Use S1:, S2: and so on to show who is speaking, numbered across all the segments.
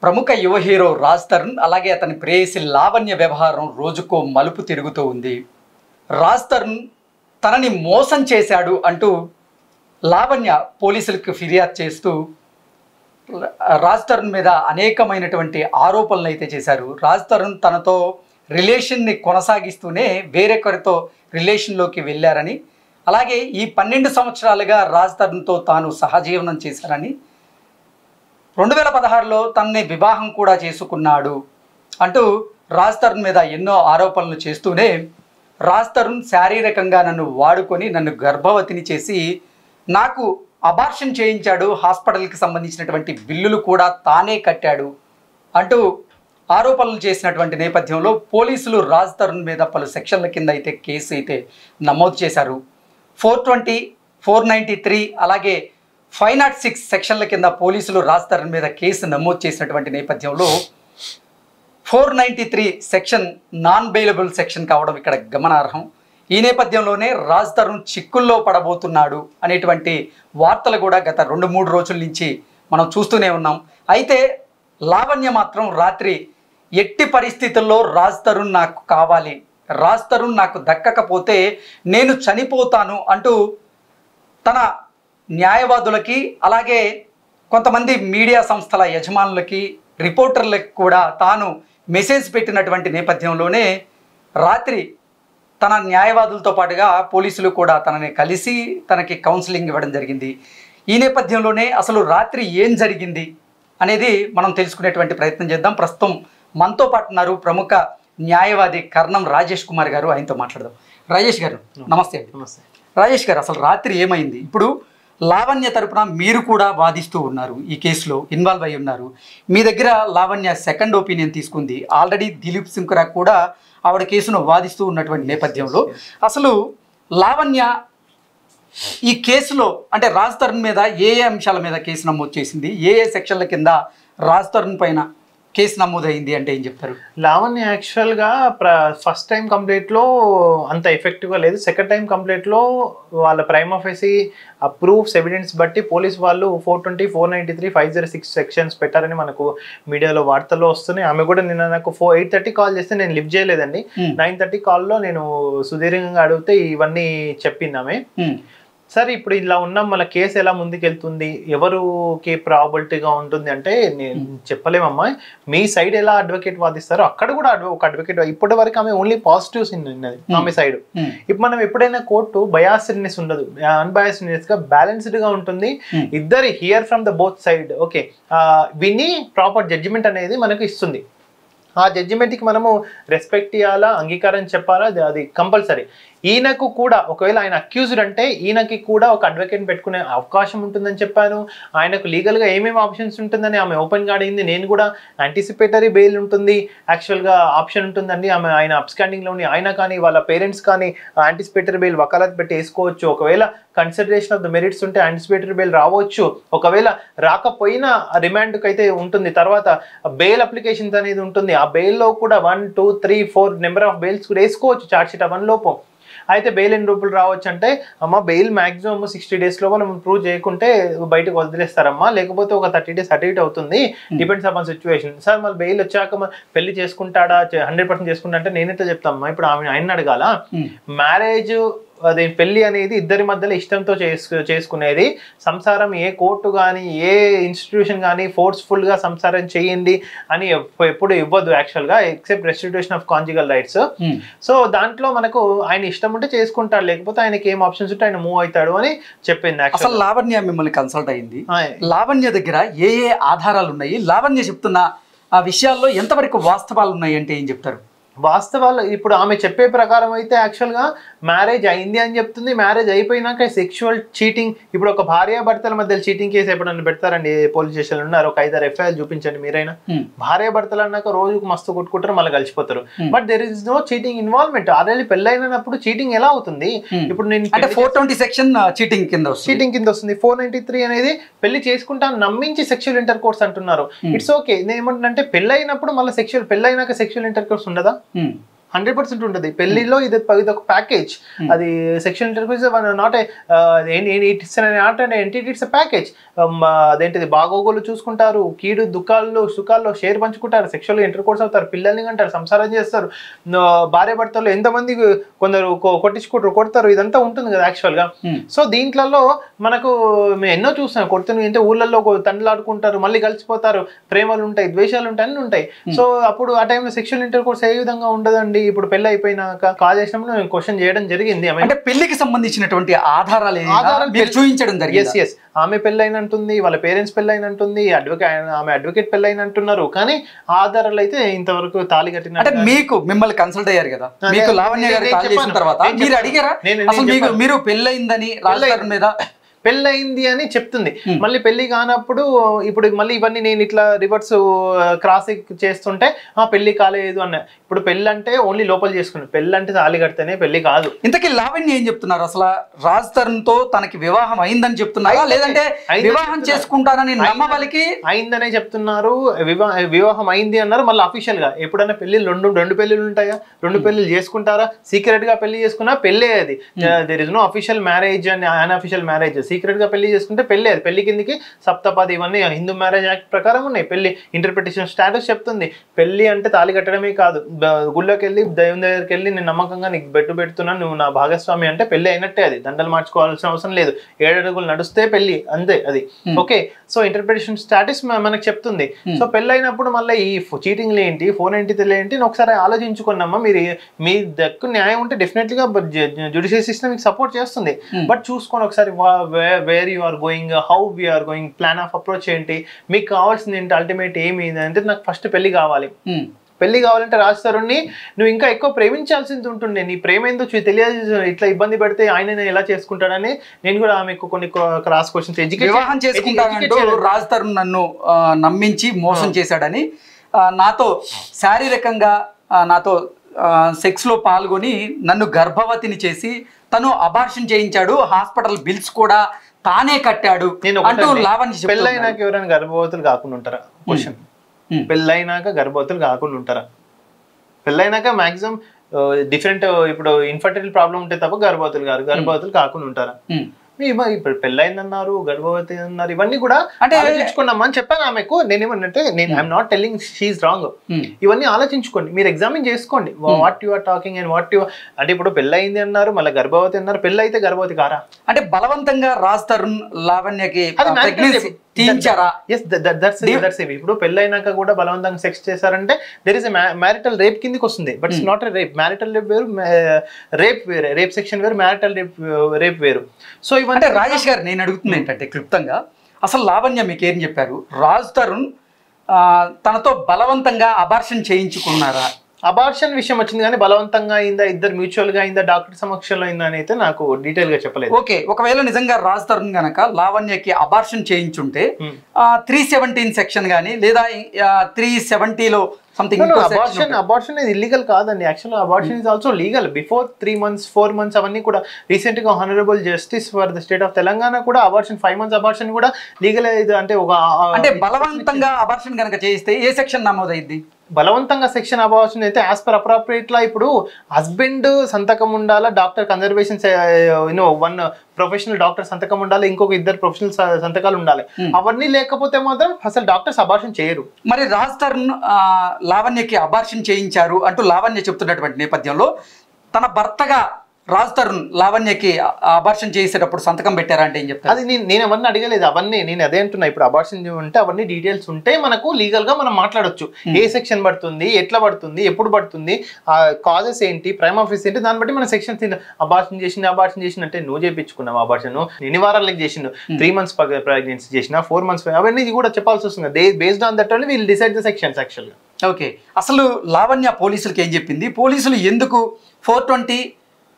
S1: ప్రముఖ యువ హీరో రాజ్ తరుణ్ అలాగే అతని ప్రేయసి లావణ్య వ్యవహారం రోజుకో మలుపు తిరుగుతూ ఉంది రాజ్ తరుణ్ తనని మోసం చేశాడు అంటూ లావణ్య పోలీసులకు ఫిర్యాదు చేస్తూ రాజ్ తరుణ్ మీద అనేకమైనటువంటి ఆరోపణలు అయితే చేశారు రాజ్ తరుణ్ తనతో రిలేషన్ని కొనసాగిస్తూనే వేరొకరితో రిలేషన్లోకి వెళ్ళారని అలాగే ఈ పన్నెండు సంవత్సరాలుగా రాజ్ తరుణ్తో తాను సహజీవనం చేశారని రెండు వేల పదహారులో తనని వివాహం కూడా చేసుకున్నాడు అంటూ రాజ్ తరుణ్ మీద ఎన్నో ఆరోపణలు చేస్తూనే రాజ్ తరుణ్ శారీరకంగా నన్ను వాడుకొని నన్ను గర్భవతిని చేసి నాకు అబార్షన్ చేయించాడు హాస్పిటల్కి సంబంధించినటువంటి బిల్లులు కూడా తానే కట్టాడు అంటూ ఆరోపణలు చేసినటువంటి నేపథ్యంలో పోలీసులు రాజ్ తరుణ్ మీద పలు సెక్షన్ల కింద అయితే కేసు అయితే నమోదు చేశారు four twenty four ninety three అలాగే ఫైవ్ నాట్ సిక్స్ సెక్షన్ల కింద పోలీసులు రాజ్ తరుణ్ మీద కేసు నమోదు చేసినటువంటి నేపథ్యంలో four ninety three section non bailable section కావడం ఇక్కడ గమనార్హం ఈ నేపథ్యంలోనే రాజ్ తరుణ్ చిక్కుల్లో పడబోతున్నాడు అనేటువంటి వార్తలు కూడా గత రెండు మూడు రోజుల నుంచి మనం చూస్తూనే ఉన్నాం అయితే లావణ్య మాత్రం రాత్రి ఎట్టి పరిస్థితుల్లో రాజ్ తరుణ్ నాకు కావాలి రాజ్ తరుణ్ నాకు దక్కకపోతే నేను చనిపోతాను అంటూ తన న్యాయవాదులకి అలాగే కొంతమంది మీడియా సంస్థల యజమానులకి రిపోర్టర్లకు కూడా తాను మెసేజ్ పెట్టినటువంటి నేపథ్యంలోనే రాత్రి తన న్యాయవాదులతో పాటుగా పోలీసులు కూడా తనని కలిసి తనకి కౌన్సిలింగ్ ఇవ్వడం జరిగింది ఈ నేపథ్యంలోనే అసలు రాత్రి ఏం జరిగింది అనేది మనం తెలుసుకునేటువంటి ప్రయత్నం చేద్దాం ప్రస్తుతం మనతో పాటు ఉన్నారు ప్రముఖ న్యాయవాది కర్ణం రాజేష్ కుమార్ గారు ఆయనతో మాట్లాడదాం రాజేష్ గారు నమస్తే అండి
S2: నమస్తే
S1: రాజేష్ గారు అసలు రాత్రి ఏమైంది ఇప్పుడు లావణ్య తరపున మీరు కూడా వాదిస్తూ ఉన్నారు ఈ కేసులో ఇన్వాల్వ్ అయి ఉన్నారు మీ దగ్గర లావణ్య సెకండ్ ఒపీనియన్ తీసుకుంది ఆల్రెడీ దిలీప్ సింకురా కూడా ఆవిడ కేసును వాదిస్తూ ఉన్నటువంటి నేపథ్యంలో అసలు లావణ్య ఈ కేసులో అంటే రాజ్ తరుణ్ మీద ఏ ఏ అంశాల మీద కేసు నమోదు చేసింది ఏ ఏ సెక్షన్ల కింద రాజ్ తరుణ్ పైన కేసు నమోదైంది అంటే ఏం చెప్తారు
S2: లావణ్య యాక్చువల్గా ప్ర ఫస్ట్ టైం కంప్లీట్లో అంత ఎఫెక్టివ్గా లేదు సెకండ్ టైం కంప్లీట్లో వాళ్ళ ప్రైమ్ ఆఫీసీ ఆ ప్రూఫ్స్ ఎవిడెన్స్ బట్టి పోలీస్ వాళ్ళు four twenty four ninety three five zero six sections పెట్టారని మనకు మీడియాలో వార్తల్లో వస్తున్నాయి ఆమె కూడా నిన్న నాకు ఫోర్ ఎయిట్ థర్టీ కాల్ చేస్తే నేను లిఫ్ట్ చేయలేదండి
S1: Hmm.
S2: నైన్ థర్టీ కాల్లో నేను సుదీర్ఘంగా అడిగితే ఇవన్నీ చెప్పింది ఆమె
S1: ఉమ్,
S2: సరే ఇప్పుడు ఇలా ఉన్నాం మన కేసు ఎలా ముందుకెళ్తుంది ఎవరుకి ప్రాబిలిటీగా ఉంటుంది అంటే నేను చెప్పలేమమ్మా మీ సైడ్ ఎలా అడ్వకేట్ వాదిస్తారో అక్కడ కూడా advo- ఒక అడ్వకేట్ ఇప్పటి వరకు ఆమె ఓన్లీ పాజిటివ్స్ ఉన్నది ఆమె సైడ్
S1: ఉమ్,
S2: ఇప్పుడు మనం ఎప్పుడైనా కోర్టు బయాస్డ్నెస్ ఉండదు అన్బయాస్డ్నెస్ గా బ్యాలెన్స్డ్ గా ఉంటుంది
S1: Hmm.
S2: ఇద్దరు hear from the both side okay విని ప్రాపర్ జడ్జిమెంట్ అనేది మనకు ఇస్తుంది ఆ జడ్జిమెంట్కి మనము రెస్పెక్ట్ ఇవ్వాలా అంగీకారం చెప్పాలా అది- అది కంపల్సరీ ఈయనకు కూడా ఒకవేళ ఆయన అక్యూజ్డ్ అంటే ఈయనకి కూడా ఒక అడ్వకేట్ పెట్టుకునే అవకాశం ఉంటుందని చెప్పాను ఆయనకు లీగల్గా ఏమేమి ఆప్షన్స్ ఉంటుందని ఆమె ఓపెన్గా అడిగింది నేను కూడా యాంటిసిపేటరీ బెయిల్ ఉంటుంది యాక్చువల్గా ఆప్షన్ ఉంటుందండి ఆమె ఆయన అప్స్టాండింగ్లోని ఆయన కానీ వాళ్ళ పేరెంట్స్ కానీ యాంటిసిపేటరీ బెయిల్ వకాలత్ పెట్టి వేసుకోవచ్చు ఒకవేళ కన్సిడరేషన్ ఆఫ్ ద మెరిట్స్ ఉంటే యాంటిసిపేటరీ బెయిల్ రావచ్చు ఒకవేళ రాకపోయినా రిమాండ్కి అయితే ఉంటుంది తర్వాత బెయిల్ అప్లికేషన్స్ అనేది ఉంటుంది ఆ బెయిల్లో కూడా one two three four number of bails కూడా వేసుకోవచ్చు చార్జ్ షీట్ వన్ లోపు అయితే బెయిల్ ఎన్ని రూపాయలు రావచ్చు అంటే అమ్మ బెయిల్ మాక్సిమం సిక్స్టీ డేస్ లోపల మనం ప్రూవ్ చేయకుంటే బయటకు వదిలేస్తారమ్మా లేకపోతే ఒక థర్టీ డేస్ అటు ఇటు అవుతుంది డిపెండ్స్ అపాన్ సిచ్యువేషన్ సార్ మళ్ళీ బెయిల్ వచ్చాక మ- పెళ్లి చేసుకుంటాడా హండ్రెడ్ పర్సెంట్ చేసుకుంటా అంటే నేనైతే చెప్తామ్మా ఇప్పుడు ఆమె ఆయన అడగాల
S1: ఉమ్,
S2: మ్యారేజ్ అదే పెళ్లి అనేది ఇద్దరి మధ్యలో ఇష్టంతో చేసుకు చేసుకునేది సంసారం ఏ కోర్టు కానీ ఏ ఇన్స్టిట్యూషన్ కానీ ఫోర్స్ఫుల్గా సంసారం చేయండి అని ఎప్ప- ఎప్పుడు ఇవ్వదు యాక్చువల్గా except restitution of conjugal rights
S1: um.
S2: So దాంట్లో మనకు ఆయన ఇష్టం ఉంటే చేసుకుంటాడు లేకపోతే ఆయనకి ఏం ఆప్షన్స్ ఉంటే ఆయన మూవ్ అవుతాడు అని చెప్పింది
S1: అసలు
S2: యాక్చువల్
S1: లావణ్య మిమ్మల్ని కన్సల్ట్ అయింది లావణ్య దగ్గర ఏ ఏ ఆధారాలు ఉన్నాయి లావణ్య చెప్తున్న ఆ విషయాల్లో ఎంతవరకు వాస్తవాలు ఉన్నాయి అంటే ఏం చెప్తారు
S2: వాస్తవాలు ఇప్పుడు ఆమె చెప్పే ప్రకారం అయితే యాక్చువల్గా మ్యారేజ్ అయింది అని చెప్తుంది మ్యారేజ్ అయిపోయినాక సెక్షువల్ చీటింగ్ ఇప్పుడు ఒక భార్య భర్తల మధ్య చీటింగ్ కేసు ఎప్పుడన్నా పెడతారండి పోలీస్ స్టేషన్లో ఉన్నారు ఒక ఐదారు ఎఫ్ఐఆర్ చూపించండి మీరైనా
S1: ఉమ్,
S2: భార్య భర్తలు అన్నాక రోజుకు మస్తు కొట్టుకుంటారు మళ్ళీ కలిసిపోతారు
S1: Hmm.
S2: But there is no cheating involvement already పెళ్ళైనప్పుడు చీటింగ్ ఎలా అవుతుంది
S1: Hmm.
S2: ఇప్పుడు నేను
S1: అంటే ఫోర్ ట్వంటీ సెక్షన్ చీటింగ్ కింద వస్తుంది
S2: చీటింగ్ కింద వస్తుంది ఫోర్ నైన్టీ త్రీ అనేది పెళ్లి చేసుకుంటా నమ్మించి సెక్షువల్ ఇంటర్ కోర్స్ అంటున్నారు
S1: Hmm.
S2: ఇట్స్ ఓకే నేను ఏమంటున్నానంటే పెళ్ళైనప్పుడు మళ్ళీ సెక్షువల్ పెళ్ళైనాక సెక్షువల్ ఇంటర్ కోర్స్ ఉండదా
S1: ఉమ్,
S2: హండ్రెడ్ పర్సెంట్ ఉంటుంది పెళ్లిలో ఇది ఇది ఒక ప్యాకేజ్ అది sexual intercourse not it's not entity it's package అదేంటిది బాగోగులు చూసుకుంటారు కీడు దుఃఖాల్లో సుఖాల్లో షేర్ పంచుకుంటారు సెక్షువల్ ఇంటర్కోర్స్ అవుతారు పిల్లల్ని అంటారు సంసారం చేస్తారు ఆ, భార్య భర్తలు ఎంతమంది కొందరు కొ- కొట్టించుకుంటారు కొడతారు ఇదంతా ఉంటుంది కదా యాక్చువల్గా
S1: Hmm.
S2: సో దీంట్లలో మనకు మేము ఎన్నో చూస్తాం కొడుతున్న అంటే ఊళ్ళల్లో తండ్రులాడుకుంటారు మళ్ళీ కలిసిపోతారు ప్రేమలు ఉంటాయి ద్వేషాలు ఉంటాయి అన్ని ఉంటాయి సో అప్పుడు ఆ టైంలో సెక్షువల్ ఇంటర్ కోర్స్ ఏ విధంగా ఉండదండి ఇప్పుడు పెళ్లి అయిపోయినాక కాల్ చేసినప్పుడు నేను క్వశ్చన్ చేయడం జరిగింది ఆమె
S1: అంటే పెళ్లికి సంబంధించినటువంటి ఆధారాలు ఏమైనా
S2: ఆధారాలు
S1: మీరు
S2: పెళ్లి-
S1: చూపించడం
S2: ఎస్
S1: జరిగింది
S2: ఎస్ ఆమె పెళ్ళైనంటుంది వాళ్ళ పేరెంట్స్ పెళ్ళైనంటుంది అడ్వకేట్ ఆమె అడ్వకేట్ పెళ్ళైనంటున్నారు కానీ ఆధారాలు అయితే ఇంతవరకు తాళి
S1: అంటే
S2: కట్టిన
S1: మీకు మిమ్మల్ని కన్సల్ట్ అయ్యారు కదా
S2: అదే,
S1: మీకు లావణ్య గారు
S2: నేను
S1: కాల్ చేసిన
S2: చెప్పాను.
S1: తర్వాత
S2: నేను
S1: మీరు
S2: చెప్పాను.
S1: అడిగారా
S2: నేను-
S1: అసలు
S2: నేను
S1: మీకు
S2: చెప్పాను.
S1: మీరు పెళ్ళయిందని రాజధాని మీద
S2: పెళ్ళయింది అని చెప్తుంది
S1: Hmm.
S2: మళ్ళీ పెళ్లి కానప్పుడు ఇప్పుడు మళ్ళీ ఇవన్నీ నేను ఇట్లా రివర్స్ క్రాస్ చేస్తుంటే ఆ పెళ్లి కాలేదు అన్న ఇప్పుడు పెళ్ళి అంటే ఓన్లీ లోపల చేసుకున్నాను పెళ్ళి అంటే తాళి కడితేనే పెళ్లి కాదు
S1: ఇంతకీ లావణ్య ఏం చెప్తున్నారు అసలు రాజ్ తరుణ్ తో తనకి వివాహం అయిందని చెప్తున్నారా
S2: అయిందని-
S1: లేదంటే
S2: అయిందని
S1: వివాహం
S2: చెప్తున్నారు.
S1: చేసుకుంటానని
S2: అయిందని-
S1: నమ్మవలికి
S2: అయిందనే చెప్తున్నారు వివాహ వివాహం అయింది అన్నారు మళ్ళీ అఫీషియల్ గా ఎప్పుడైనా పెళ్లి రెండు రెండు పెళ్లిళ్ళు ఉంటాయా రెండు పెళ్లిళ్ళు చేసుకుంటారా సీక్రెట్ గా పెళ్లి చేసుకున్నా పెళ్ళే అది there is no official marriage and unofficial marriage secret గా పెళ్లి చేసుకుంటే పెళ్ళే అది పెళ్లి కిందికి సప్తపది ఇవన్నీ హిందూ మ్యారేజ్ యాక్ట్ ప్రకారం ఉన్నాయి పెళ్లి ఇంటర్ప్రిటేషన్ స్టాటస్ చెప్తుంది పెళ్లి అంటే తాళి కట్టడమే కాదు బ- గుళ్ళోకి వెళ్ళి దైవం దగ్గరికి వెళ్ళి నేను నమ్మకంగా నీకు బెట్టు పెడుతున్నాను నువ్వు నా భాగస్వామి అంటే పెళ్లి అయినట్టే అది దండలు మార్చుకోవాల్సిన అవసరం లేదు ఏడు అడుగులు నడుస్తే పెళ్లి అంతే అది ఓకే సో ఇంటర్ప్రిటేషన్ స్టాటస్ మనకు చెప్తుంది సో పెళ్ళి అయినప్పుడు మళ్ళీ ఈ చీటింగ్లు ఏంటి ఫోన్ ఏంటి ఏంటి అని ఒకసారి ఆలోచించుకున్నామా మీరు మీ దక్కు న్యాయం ఉంటే డెఫినెట్లీ గా జుడిషియల్ సిస్టమ్ మీకు సపోర్ట్ చేస్తుంది బట్ చూసుకొని ఒకసారి where you are going how are going plan of approach ఏంటి మీకు కావాల్సింది ఏంటి అల్టిమేట్ ఏమి అంటే నాకు ఫస్ట్ పెళ్లి కావాలి
S1: ఉమ్.
S2: పెళ్లి కావాలంటే రాజతరుణ్ణి నువ్వు ఇంకా ఎక్కువ ప్రేమించాల్సింది ఉంటుండే నీ ప్రేమ ఏందో చూ- తెలియదు ఇట్లా ఇబ్బంది పడితే ఆయన ఎలా చేసుకుంటాడని నేను కూడా ఆమెకు కొన్ని క్రాస్ క్వశ్చన్స్
S1: వివాహం చేసుకుంటానంటూ రాజ్ తరుణ్ నన్ను ఆ, నమ్మించి మోసం చేశాడని ఆ, నాతో శారీరకంగా ఆ, నాతో సెక్స్ లో పాల్గొని నన్ను గర్భవతిని చేసి తను అబార్షన్ చేయించాడు హాస్పిటల్ బిల్స్ కూడా తానే కట్టాడు
S2: నేను
S1: అంటూ
S2: ఒకటే
S1: లావణ్య చెప్తున్నారు.
S2: పెళ్ళైనాక ఎవరైనా గర్భవతులు కాకుండా ఉంటారా క్వశ్చన్
S1: ఉమ్.
S2: పెళ్ళైనాక గర్భవతులు కాకుండా ఉంటారా పెళ్ళైనాక మాక్సిమం డిఫరెంట్ ఇప్పుడు ఇన్ఫర్టిలిటీ ప్రాబ్లం ఉంటే తప్ప గర్భవతులు గారు గర్భవతులు కాకుండా ఉంటారా
S1: ఉమ్.
S2: మీ ఇవ- ఇప్పుడు పెళ్ళైందన్నారు గర్భవతి అన్నారు ఇవన్నీ కూడా
S1: అంటే-
S2: ఆలోచించుకున్నామా అని చెప్పాను ఆమెకు నేనేమన్నంటే నేను I'm not telling she wrong
S1: um.
S2: ఇవన్నీ ఆలోచించుకోండి మీరు ఎగ్జామిన్ చేసుకోండి what you are talking and what you అంటే ఇప్పుడు పెళ్ళయింది అన్నారు మళ్ళీ గర్భవతి అన్నారు పెళ్ళి అయితే గర్భవతి కారా
S1: అంటే బలవంతంగా రాజ్ తరుణ్ లావణ్యకి
S2: అది marital
S1: ప్రెగ్నెన్సీ
S2: rape.
S1: తీయించారా
S2: ఎస్ దట్స్ దట్స్ ఇప్పుడు పెళ్ళైనాక కూడా బలవంతంగా సెక్స్ చేశారంటే దెర్ ఇస్ మ్యారిటల్ రేప్ కిందకి వస్తుంది but it's not rape marital rape వేరు రేప్ వేరే రేప్ సెక్షన్ వేరు మ్యారిటల్ రేప్ రేప్ వేరు సో
S1: అంటే
S2: ఇవన్నీ
S1: రాజేష్ గారు నేను అడుగుతుంది ఏంటంటే క్లుప్తంగా అసలు లావణ్య మీకు ఏం చెప్పారు రాజ్ తరుణ్ ఆ, తనతో బలవంతంగా అబార్షన్ చేయించుకున్నారా
S2: అబార్షన్ విషయం వచ్చింది కానీ బలవంతంగా అయిందా ఇద్దరు మ్యూచువల్ గా అయిందా డాక్టర్ సమక్షంలో అయిందా అని అయితే నాకు డీటెయిల్ గా చెప్పలేదు
S1: ఓకే ఒకవేళ నిజంగా రాజ్ తరుణ్ గనక లావణ్యకి అబార్షన్ చేయించుంటే
S2: Hmm.
S1: త్రీ సెవెంటీన్ సెక్షన్ కానీ లేదా త్రీ సెవెంటీలో సంథింగ్
S2: అబార్షన్ అబార్షన్ ఇది ఇల్లీగల్ కాదండి actual abortion is also legal before three months four months అవన్నీ కూడా రీసెంట్ గా honourable justice for the state of Telangana కూడా అబార్షన్ ఫైవ్ మంత్స్ అబార్షన్ కూడా లీగల్ అంటే ఒక ఆ,
S1: అంటే బలవంతంగా అబార్షన్ గనక చేయిస్తే ఏ సెక్షన్ నమోదైద్ది
S2: బలవంతంగా సెక్షన్ అబార్షన్ అయితే యాజ్ పర్ అప్రాప్రియేట్ లా ఇప్పుడు హస్బెండ్ సంతకం ఉండాలా doctor conservation you know one professional doctor సంతకం ఉండాలి ఇంకొక ఇద్దరు ప్రొఫెషనల్ సంతకాలు ఉండాలి అవన్నీ లేకపోతే మాత్రం అసలు డాక్టర్స్ అబార్షన్ చేయరు
S1: మరి రాజ్ తరుణ్ ఆ, లావణ్యకి అబార్షన్ చేయించారు అంటూ లావణ్య చెప్తున్నటువంటి నేపథ్యంలో తన భర్తగా రాజ్ తరుణ్ లావణ్యకి అబార్షన్ చేసేటప్పుడు సంతకం పెట్టారా అంటే ఏం చెప్తారు
S2: అది నేను నేను అవన్నీ అడగలేదు అవన్నీ నేను అదే అంటున్నా ఇప్పుడు అబార్షన్ ఉంటే అవన్నీ డీటెయిల్స్ ఉంటే మనకు లీగల్ గా మనం మాట్లాడొచ్చు ఏ సెక్షన్ పడుతుంది ఎట్లా పడుతుంది ఎప్పుడు పడుతుంది ఆ కాజెస్ ఏంటి ప్రైమ్ ఆఫీస్ ఏంటి దాన్ని బట్టి మన సెక్షన్ అబార్షన్ చేసింది అబార్షన్ చేసిన అంటే నువ్వు చేయించుకున్నావు అబార్షన్ ఎన్ని వారాలకు చేసిండు త్రీ మంత్స్ ప్రెగ్నెన్సీ చేసిన ఫోర్ మంత్స్ అవన్నీ కూడా చెప్పాల్సి వస్తుంది they based on that only will decide the sections యాక్చువల్గా
S1: ఓకే అసలు లావణ్య పోలీసులకి ఏం చెప్పింది పోలీసులు ఎందుకు ఫోర్ ట్వంటీ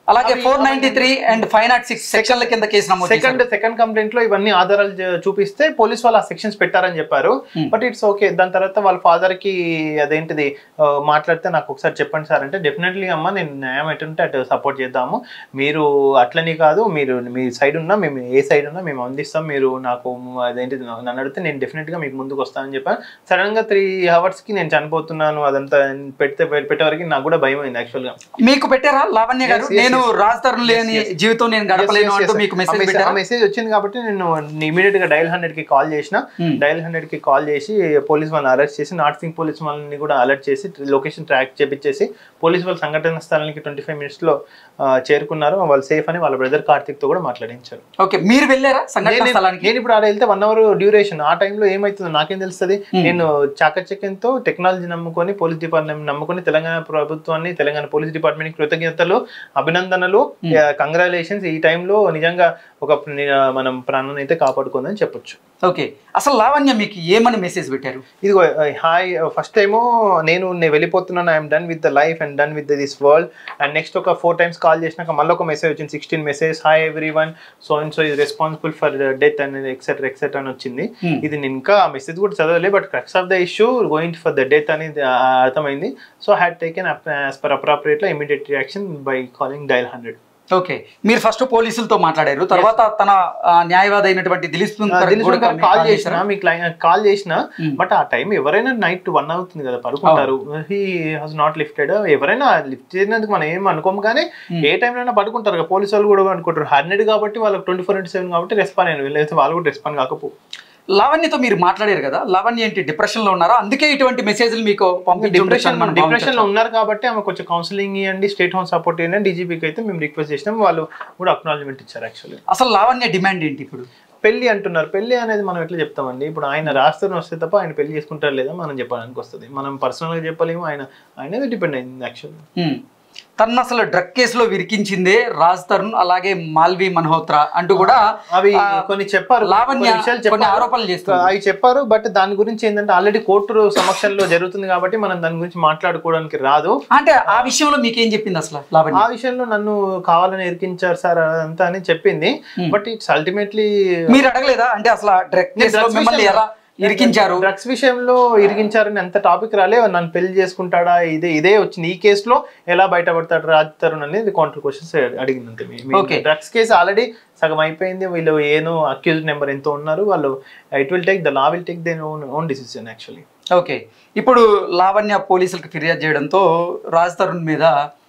S1: అలాగే
S2: అవి-
S1: four ninety three and five not six సెక్షన్ల కింద కేసు నమోదు
S2: సెకండ్
S1: చేశారు.
S2: సెకండ్ కంప్లైంట్ లో ఇవన్నీ ఆధారాలు చూ- చూపిస్తే పోలీస్ వాళ్ళు ఆ సెక్షన్స్ పెట్టారని చెప్పారు
S1: Hmm.
S2: బట్ ఇట్స్ ఓకే దాని తర్వాత వాళ్ళ ఫాదర్ కి అదేంటిది ఆ, మాట్లాడితే నాకు ఒకసారి చెప్పండి సార్ అంటే డెఫినెట్లీ అమ్మ నేను న్యాయం ఎటుంటే అటు సపోర్ట్ చేద్దాము మీరు అట్లని కాదు మీరు మీ సైడ్ ఉన్నా మేము ఏ సైడ్ ఉన్నా మేము అందిస్తాం మీరు నాకు అదేంటిది నన్ను అడిగితే నేను డెఫినెట్ గా మీకు ముందుకు వస్తానని చెప్పాను సడన్ గా త్రీ అవర్స్ కి నేను చనిపోతున్నాను అదంతా పెడితే పెట్టే వరకు నాకు కూడా భయం అయింది యాక్చువల్ గా
S1: మీకు పెట్టారా లావణ్య గారు
S2: Yes, yes,
S1: నేను
S2: yes.
S1: రాజధాని లేని
S2: Yes, yes.
S1: జీవితం నేను గడపలేను
S2: Yes, yes,
S1: అంటూ
S2: yes.
S1: మీకు
S2: ఆ
S1: మెసేజ్
S2: మెసేజ్-
S1: పెట్టారా
S2: ఆ మెసేజ్ వచ్చింది కాబట్టి నేను ఇమీడియట్ గా డైల్ హండ్రెడ్ కి కాల్ చేసిన
S1: Hmm.
S2: డైల్ హండ్రెడ్ కి కాల్ చేసి పోలీస్ వాళ్ళని అరెస్ట్ చేసి నార్త్ సింగ్ పోలీస్ వాళ్ళని కూడా అలర్ట్ చేసి లొకేషన్ ట్రాక్ చేపించేసి పోలీస్ వాళ్ళు సంఘటన స్థలానికి ట్వంటీ ఫైవ్ మినిట్స్ లో ఆ, చేరుకున్నారు వాళ్ళు సేఫ్ అని వాళ్ళ బ్రదర్ కార్తిక్ తో కూడా మాట్లాడించారు
S1: ఓకే మీరు వెళ్ళారా సంఘటన
S2: నేను-
S1: స్థలానికి
S2: నేను ఇప్పుడు ఆడ వెళ్తే వన్ అవర్ డ్యూరేషన్ ఆ టైంలో ఏమైతుందో నాకేం తెలుస్తుంది నేను చాకచక్యంతో టెక్నాలజీ నమ్ముకొని పోలీస్ డిపార్ట్మెంట్ నమ్ముకొని తెలంగాణ ప్రభుత్వాన్ని తెలంగాణ పోలీస్ డిపార్ట్మెంట్ కృతజ్ఞతలు అభినందనలు కంగ్రాచులేషన్స్ ఈ టైంలో నిజంగా ఒక ని- మనం ప్రాణాన్ని అయితే కాపాడుకుందని చెప్పొచ్చు
S1: ఓకే అసలు లావణ్య మీకు ఏమని మెసేజ్ పెట్టారు
S2: ఇదిగో హాయ్ ఫస్ట్ ఏమో నేను నేను వెళ్ళిపోతున్నాను I'm done with the life and done with this world and next ఒక ఫోర్ టైమ్స్ కాల్ చేసినాక మళ్ళీ ఒక మెసేజ్ వచ్చింది sixteen message hi everyone so and so is responsible for death and etcetera etcetera అని వచ్చింది
S1: Hmm.
S2: ఇది నేను ఇంకా ఆ మెసేజ్ కూడా చదవలే but crux of the issue going for the death అనేది ఆ, అర్థమైంది so had taken as per అప్రాపరియేట్లో immediate reaction by calling dial hundred
S1: okay మీరు ఫస్ట్ పోలీసులతో మాట్లాడారు తర్వాత తన ఆ, న్యాయవాది అయినటువంటి దిలీప్ సుంకర్ కూడా
S2: కాల్
S1: కాల్
S2: చేసిన
S1: చేశారా?
S2: మీ కాల్ చేసిన
S1: Hmm.
S2: బట్ ఆ టైం ఎవరైనా నైట్ వన్ అవుతుంది కదా పడుకుంటారు హీ హాజ్ నాట్ లిఫ్టెడ్ ఎవరైనా లిఫ్ట్ చేసినందుకు మనం ఏం అనుకోము కానీ
S1: Hmm.
S2: ఏ టైంలో అయినా పడుకుంటారు కదా పోలీసు వాళ్ళు కూడా అనుకుంటారు హండ్రెడ్ కాబట్టి వాళ్ళకి ట్వంటీ ఫోర్ ఇంటూ సెవెన్ కాబట్టి రెస్పాండ్ అయిన లేకపోతే వాళ్ళు కూడా రెస్పాండ్ కాకపో
S1: లావణ్యతో మీరు మాట్లాడారు కదా లావణ్య ఏంటి డిప్రెషన్ లో ఉన్నారా అందుకే ఇటువంటి మెసేజ్లు మీకు పంపించి
S2: డిప్రెషన్
S1: మనం
S2: డిప్రెషన్ లో ఉన్నారు కాబట్టి ఆమె కొంచెం కౌన్సిలింగ్ ఇవ్వండి స్టేట్ హోమ్ సపోర్ట్ ఇవ్వండి డీజీపీకి అయితే మేము రిక్వెస్ట్ చేసినాం వాళ్ళు కూడా అక్నాలజ్మెంట్ ఇచ్చారు యాక్చువల్లీ
S1: అసలు లావణ్య డిమాండ్ ఏంటి ఇప్పుడు
S2: పెళ్లి అంటున్నారు పెళ్లి అనేది మనం ఎట్లా చెప్తామండి ఇప్పుడు ఆయన రాష్ట్రం వస్తే తప్ప ఆయన పెళ్లి చేసుకుంటారు లేదా మనం చెప్పడానికి వస్తుంది మనం పర్సనల్ గా చెప్పలేము ఆయన ఆయన డిపెండ్ అయింది యాక్చువల్
S1: హ్మ్. తను అసలు డ్రగ్ కేసులో విరికించిందే రాజ్ తరుణ్ అలాగే మాల్వి మల్హోత్రా అంటూ కూడా
S2: అవి
S1: ఆ,
S2: కొన్ని చెప్పారు
S1: లావణ్య
S2: కొన్ని విషయాలు
S1: కొన్ని
S2: చెప్పారు.
S1: ఆరోపణలు చేస్తుంది
S2: అవి చెప్పారు బట్ దాని గురించి ఏంటంటే ఆల్రెడీ కోర్టు సమక్షంలో జరుగుతుంది కాబట్టి మనం దాని గురించి మాట్లాడుకోవడానికి రాదు
S1: అంటే ఆ విషయంలో మీకేం చెప్పింది అసలు లావణ్య
S2: ఆ విషయంలో నన్ను కావాలని ఇరికించారు సార్ అదంతా అని చెప్పింది
S1: Hmm.
S2: బట్ ఇట్స్ అల్టిమేట్లీ
S1: మీరు అడగలేదా అంటే అసలు డ్రగ్ కేసులో మిమ్మల్ని ఎలా ఇరికించారు
S2: డ్రగ్స్ విషయంలో ఇరికించారని ఎంత టాపిక్ రాలే నన్ను పెళ్లి చేసుకుంటాడా ఇదే ఇదే వచ్చింది ఈ కేసులో ఎలా బయటపడతాడు రాజ్ తరుణ్ అనేది కౌంటర్ క్వశ్చన్స్ అడిగింది అంతే
S1: Okay.
S2: డ్రగ్స్ కేసు ఆల్రెడీ సగం అయిపోయింది వీళ్ళు ఏనో అక్యూజ్ నెంబర్ ఎంతో ఉన్నారు వాళ్ళు it will take the law will take then own own decision actually
S1: okay ఇప్పుడు లావణ్య పోలీసులకు ఫిర్యాదు చేయడంతో రాజ్ తరుణ్ మీద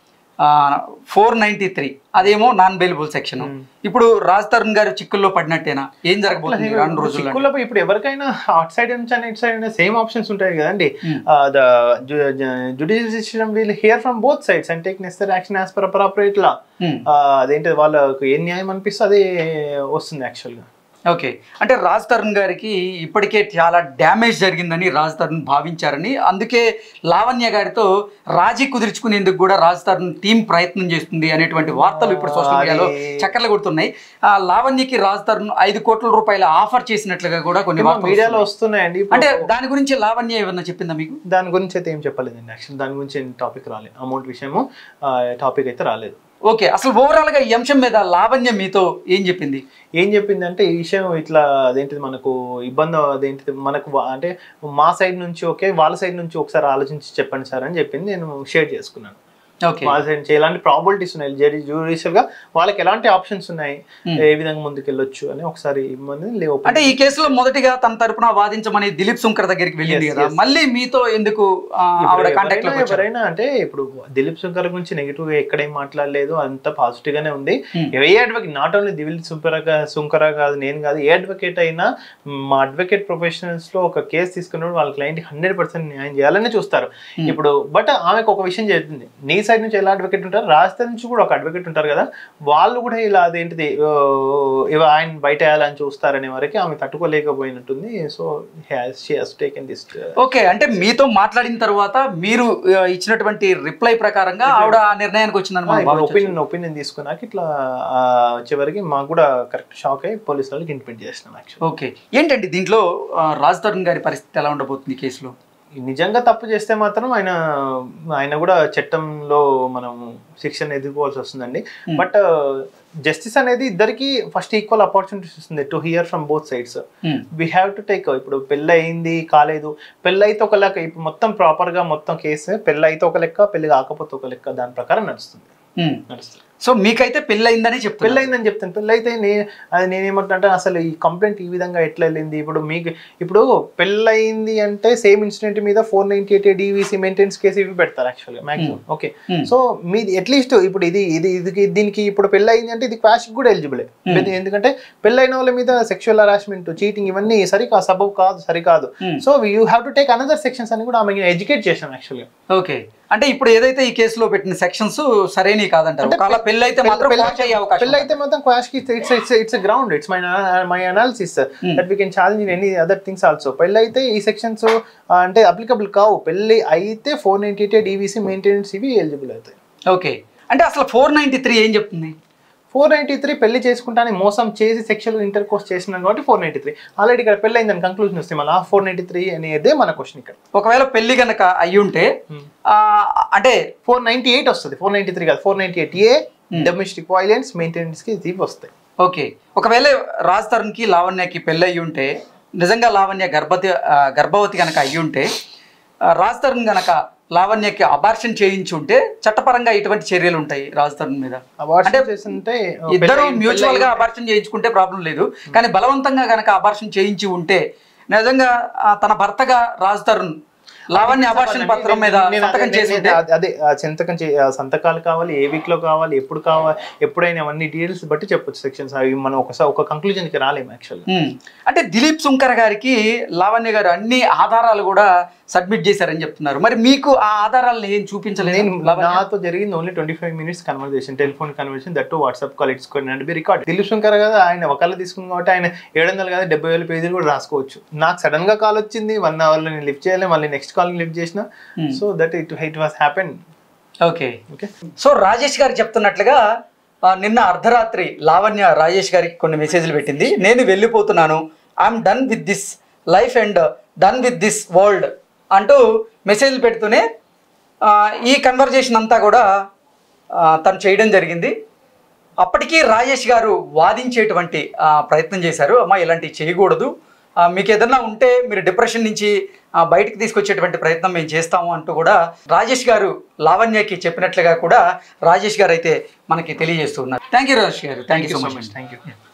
S1: ఫోర్ నైన్టీ త్రీ అదేమో నాన్ బెయిలబుల్ సెక్షన్
S2: Hmm.
S1: ఇప్పుడు రాజ్ తరుణ్ గారు చిక్కుల్లో పడినట్టేనా ఏం జరగబోతుంది రెండు రోజుల్లో
S2: చిక్కుల్లో ఇప్పుడు ఎవరికైనా అట్ సైడ్ నుంచి ఇట్ సైడ్ సేమ్ ఆప్షన్స్ ఉంటాయి కదండి
S1: Hmm.
S2: The judicial system will hear from both sides and take necessary action as per appropriate law
S1: Hmm.
S2: అదేంటి వాళ్ళకు ఏ న్యాయం అనిపిస్తే అదే వస్తుంది యాక్చువల్గా
S1: ఓకే అంటే రాజ్ తరుణ్ గారికి ఇప్పటికే చాలా డ్యామేజ్ జరిగిందని రాజ్ తరుణ్ భావించారని అందుకే లావణ్య గారితో రాజీ కుదుర్చుకునేందుకు కూడా రాజ్ తరుణ్ టీం ప్రయత్నం చేస్తుంది అనేటువంటి వార్తలు ఇప్పుడు సోషల్ మీడియాలో
S2: అది-
S1: చక్కర్లు కొడుతున్నాయి ఆ లావణ్యకి రాజ్ తరుణ్ ఐదు కోట్ల రూపాయల ఆఫర్ చేసినట్లుగా కూడా కొన్ని వార్తలు
S2: మీడియాలో
S1: వస్తున్నాయి.
S2: వస్తున్నాయండి ఇప్పుడు
S1: అంటే దాని గురించి లావణ్య ఏమన్నా చెప్పిందా మీకు
S2: దాని గురించి అయితే ఏం చెప్పలేదండి యాక్చువల్ దాని గురించి టాపిక్ రాలేదు అమౌంట్ విషయము టాపిక్ అయితే రాలేదు
S1: ఓకే అసలు ఓవరాల్ గా ఈ అంశం మీద లావణ్య మీతో ఏం చెప్పింది
S2: ఏం చెప్పింది అంటే ఈ విషయం ఇట్లా అదేంటిది మనకు ఇబ్బంది అదేంటిది మనకు వా- అంటే మా సైడ్ నుంచి ఓకే వాళ్ళ సైడ్ నుంచి ఒకసారి ఆలోచించి చెప్పండి సార్ అని చెప్పింది నేను షేర్ చేసుకున్నాను
S1: ఓకే
S2: వాళ్ళ సైడ్ నుంచి ఎలాంటి ప్రాబిలిటీస్ ఉన్నాయి జరి జ్యుడిషియల్ గా వాళ్ళకి ఎలాంటి ఆప్షన్స్ ఉన్నాయి
S1: Hmm.
S2: ఏ విధంగా ముందుకెళ్ళొచ్చు అని ఒకసారి ఇమ్మని లేవు
S1: అంటే ఈ కేసులో మొదటిగా తన తరపున వాదించమని దిలీప్ శంకర్ దగ్గరికి వెళ్ళింది
S2: Yes,
S1: కదా
S2: yes.
S1: మళ్ళీ మీతో ఎందుకు ఆ, ఆవిడ కాంటాక్ట్
S2: ఎవరైనా ఎవరైనా అంటే ఇప్పుడు దిలీప్ శంకర్ గురించి నెగిటివ్ గా ఎక్కడేం మాట్లాడలేదు అంత పాజిటివ్ గానే ఉంది
S1: Hmm.
S2: A advocate not only Dilip Shankara Shankara కాదు నేను కాదు ఏ అడ్వకేట్ అయినా మా అడ్వకేట్ ప్రొఫెషనల్స్ లో ఒక కేసు తీసుకున్నప్పుడు వాళ్ళ క్లయింట్ హండ్రెడ్ పర్సెంట్ న్యాయం చేయాలని చూస్తారు
S1: Hmm.
S2: ఇప్పుడు బట్ ఆమెకు ఒక విషయం చెప్తుంది నీ సైడ్ నుంచి ఎలా అడ్వకేట్ ఉంటారు రాజస్థాన్ నుంచి కూడా ఒక అడ్వకేట్ ఉంటారు కదా వాళ్ళు కూడా ఇలా అదేంటిది ఓ, ఇవ ఆయన బయట వేయాలని చూస్తారనే వరకు ఆమె తట్టుకోలేకపోయినట్టుంది so she has taken this
S1: okay అంటే మీతో మాట్లాడిన తర్వాత మీరు ఆ, ఇచ్చినటువంటి రిప్లై ప్రకారంగా ఆవిడ ఆ నిర్ణయానికి వచ్చిందని మనం భావించొచ్చు.
S2: ఒపీనియన్ ఒపీనియన్ తీసుకున్నాక ఇట్లా ఆ, చివరికి మాకు కూడా కరెక్ట్ షాక్ అయ్యి పోలీసు వాళ్ళకి ఇంటిమేట్ చేసినాం యాక్చువల్
S1: ఓకే ఏంటండి దీంట్లో ఆ, రాజ్ తరుణ్ గారి పరిస్థితి ఎలా ఉండబోతుంది ఈ కేసులో
S2: నిజంగా తప్పు చేస్తే మాత్రం ఆయన ఆయన కూడా చట్టంలో మనం శిక్షణ ఎదుర్కోవాల్సి వస్తుందండి
S1: Hmm.
S2: బట్ జస్టిస్ అనేది ఇద్దరికి ఫస్ట్ ఈక్వల్ ఆపర్చునిటీస్ వస్తుంది to hear from both sides
S1: um,
S2: we have to take ఇప్పుడు పెళ్ళి అయింది కాలేదు పెళ్ళి అయితే ఒక లెక్క ఇప్పుడు మొత్తం ప్రాపర్ గా మొత్తం కేసు పెళ్ళి అయితే ఒక లెక్క పెళ్లి కాకపోతే ఒక లెక్క దాని ప్రకారం నడుస్తుంది
S1: ఉమ్.
S2: నడుస్తుంది
S1: సో మీకైతే పెళ్ళయిందని చెప్తున్నారు
S2: పెళ్ళి అయిందని చెప్తాను పెళ్ళి అయితే నే అది నేనేమంటే అసలు ఈ కంప్లైంట్ ఈ విధంగా ఎట్లా వెళ్ళింది ఇప్పుడు మీకు ఇప్పుడు పెళ్ళి అయింది అంటే సేమ్ ఇన్సిడెంట్ మీద four ninety eight DVC maintenance case ఇవి పెడతారు యాక్చువల్గా మాక్సిమం ఓకే
S1: Hmm.
S2: సో మీది అట్లీస్ట్ ఇప్పుడు ఇది ఇది ఇది దీనికి ఇప్పుడు పెళ్ళి అయింది అంటే ఇది క్వాష్ కూడా ఎలిజిబుల్
S1: Hmm.
S2: ఎందుకంటే పెళ్ళైన వాళ్ళ మీద సెక్షువల్ హరాస్మెంట్ చీటింగ్ ఇవన్నీ సరికాదు సబబు కాదు సరికాదు
S1: Hmm.
S2: So you have to take another sections అని కూడా ఆమె ఎడ్యుకేట్ చేశాను యాక్చువల్గా
S1: ఓకే అంటే ఇప్పుడు ఏదైతే ఈ కేసులో పెట్టిన సెక్షన్స్ సరైనవి కాదంటారు
S2: అంటే
S1: ఒకవేళ పెళ్ళి అయితే మాత్రం
S2: పెళ్ళి-
S1: quash అయ్యే అవకాశం
S2: పెళ్ళి అయితే మాత్రం క్వాష్ కి it's it's it's ground it's my my analysis
S1: Hmm.
S2: That we can challenge in any other things also పెళ్ళి అయితే ఈ సెక్షన్స్ అంటే అప్లికబుల్ కావు పెళ్ళి అయితే four ninety eight DVC maintenance ఇవి ఎలిజిబుల్ అవుతాయి
S1: ఓకే అంటే అసలు ఫోర్ నైన్టీ త్రీ ఏం చెప్తుంది
S2: ఫోర్ నైన్టీ త్రీ పెళ్లి చేసుకుంటానే మోసం చేసి సెక్షువల్ ఇంటర్ కోర్స్ చేసినాం కాబట్టి ఫోర్ నైన్టీ త్రీ ఆల్రెడీ ఇక్కడ పెళ్ళి అయిందని కంక్లూజన్ వస్తే మళ్ళీ ఫోర్ నైన్టీ త్రీ అనేదే మన క్వశ్చన్ ఇక్కడ
S1: ఒకవేళ పెళ్లి గనక అయ్యి ఉంటే
S2: Hmm.
S1: ఆ, అంటే
S2: ఫోర్ నైన్టీ ఎయిట్ వస్తుంది ఫోర్ నైన్టీ త్రీ కాదు four ninety eight A domestic violence maintenance కి ఇవి వస్తాయి
S1: ఓకే ఒకవేళ రాజ్ తరుణ్కి లావణ్యకి పెళ్ళి అయ్యి ఉంటే నిజంగా లావణ్య గర్భవతి ఆ, గర్భవతి కనుక అయ్యి ఉంటే ఆ, రాజ్ తరుణ్ గనక లావణ్యకి అబార్షన్ చేయించి ఉంటే చట్టపరంగా ఎటువంటి చర్యలు ఉంటాయి రాజ్ తరుణ్ మీద
S2: అవార్డ్స్ చేస్తుంటే
S1: ఇద్దరు మ్యూచువల్ గా అబార్షన్ చేయించుకుంటే ప్రాబ్లం లేదు కానీ బలవంతంగా గనక అబార్షన్ చేయించి ఉంటే నిజంగా ఆ, తన భర్తగా రాజ్ తరుణ్ లావణ్య అబార్షన్ పత్రం మీద
S2: నేను
S1: సంతకం
S2: అదే-
S1: చేసి
S2: నేను
S1: ఉంటే
S2: అదే- అదే ఆ సంతకం చే ఆ సంతకాలు కావాలి ఏ వీక్ లో కావాలి ఎప్పుడు కావాలి ఎప్పుడైనా అవన్నీ డీటెయిల్స్ బట్టి చెప్పొచ్చు సెక్షన్స్ అవి మనం ఒకసారి ఒక కంక్లూజన్ కి రాలేము యాక్చువల్గా
S1: ఉమ్. అంటే దిలీప్ సుంకర్ గారికి లావణ్య గారు అన్ని ఆధారాలు కూడా సబ్మిట్ చేశారని చెప్తున్నారు మరి మీకు ఆ ఆధారాలను ఏం చూపించలేదు
S2: నేను
S1: లావణ్య?
S2: నాతో జరిగింది only twenty five minutes conversation telephone conversation that WhatsApp call it's and be record Dilip Shankar కదా ఆయన ఒకళ్ళు తీసుకుని కాబట్టి ఆయన ఏడు వందలు కదా డెబ్బై వేల పేజీలు కూడా రాసుకోవచ్చు నాకు సడన్ గా కాల్ వచ్చింది వన్ అవర్ లో నేను లిఫ్ట్ చేయాలి మళ్ళీ నెక్స్ట్ కాల్ లిఫ్ట్ చేసిన
S1: Hmm.
S2: So that it it was happen
S1: okay
S2: okay
S1: so Rajesh గారు చెప్తున్నట్లుగా ఆ, నిన్న అర్ధరాత్రి లావణ్య రాజేష్ గారికి కొన్ని మెసేజ్లు పెట్టింది నేను వెళ్ళిపోతున్నాను I'm done with this life and done with this world అంటూ మెసేజ్లు పెడుతూనే ఆ, ఈ కన్వర్జేషన్ అంతా కూడా ఆ, తను చేయడం జరిగింది అప్పటికీ రాజేష్ గారు వాదించేటువంటి ఆ, ప్రయత్నం చేశారు అమ్మా ఇలాంటివి చేయకూడదు ఆ, మీకు ఏదన్నా ఉంటే మీరు డిప్రెషన్ నుంచి ఆ, బయటికి తీసుకొచ్చేటువంటి ప్రయత్నం మేము చేస్తాము అంటూ కూడా రాజేష్ గారు లావణ్యకి చెప్పినట్లుగా కూడా రాజేష్ గారు అయితే మనకి తెలియజేస్తున్నారు థ్యాంక్ యూ రాజేష్ గారు thank you so much
S2: thank you